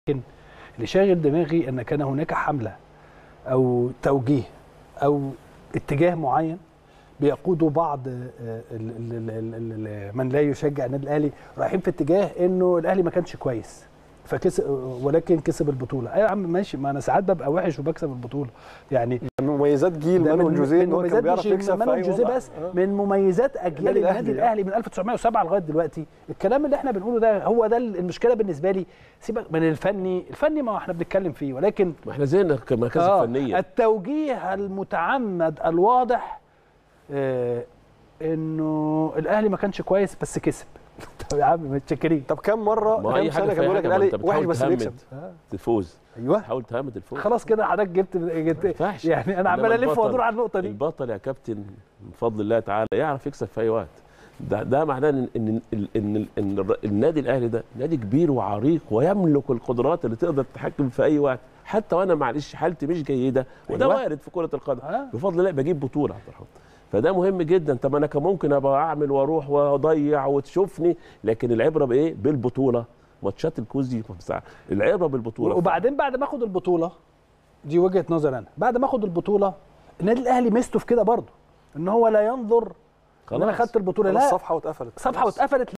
لكن اللي شاغل دماغي ان كان هناك حمله او توجيه او اتجاه معين بيقودوا بعض آه، ال- ال- ال- ال- ال- من لا يشجع النادي الاهلي رايحين في اتجاه انه الاهلي ما كانش كويس فكسب ولكن كسب البطوله ايوه يا عم ماشي ما انا ساعات ببقى وحش وبكسب البطوله يعني من مميزات جيل ده مانويل جوزيه ان هو مميزات كان بيعرف مش يكسب في مانويل اي جوزيه وضع. بس آه. من مميزات اجيال النادي النادي الأهلي، الاهلي من 1907 لغايه دلوقتي الكلام اللي احنا بنقوله ده هو ده المشكله بالنسبه لي سيبك من الفني الفني ما احنا بنتكلم فيه ولكن ما احنا زينا كمركز آه، فنيه التوجيه المتعمد الواضح آه انه الاهلي ما كانش كويس بس كسب طب يا عم متشكرين طب كم مره ما كام اي حاجه سنه في كان اي بيقول لك حاجه ما الاهلي انت وحش بتحاول بس بيكسب تهمد الفوز ايوه تحاول تهمد الفوز خلاص كده حضرتك جبت جبت ينفعش. يعني انا عمال إنما الف البطل- وادور على النقطه دي البطل يا كابتن من فضل الله تعالى يعرف يكسب في اي وقت ده, ده معناه ان ان ان, إن, إن الر- النادي الاهلي ده نادي كبير وعريق ويملك القدرات اللي تقدر تتحكم في اي وقت حتى وانا معلش حالتي مش جيده وده أيوة. وارد في كره القدم آه. بفضل الله بجيب بطوله عبد الرحمن فده مهم جدا طب انا كان ممكن ابقى اعمل واروح واضيع وتشوفني لكن العبره بايه بالبطوله ماتشات الكوز دي بتاع- العبره بالبطوله وبعدين بعد ما اخد البطوله دي وجهه نظر انا بعد ما اخد البطوله النادي الاهلي ميزته في كده برضه ان هو لا ينظر ان انا خلاص. خدت البطوله خلاص لا صفحه واتقفلت صفحه خلاص. واتقفلت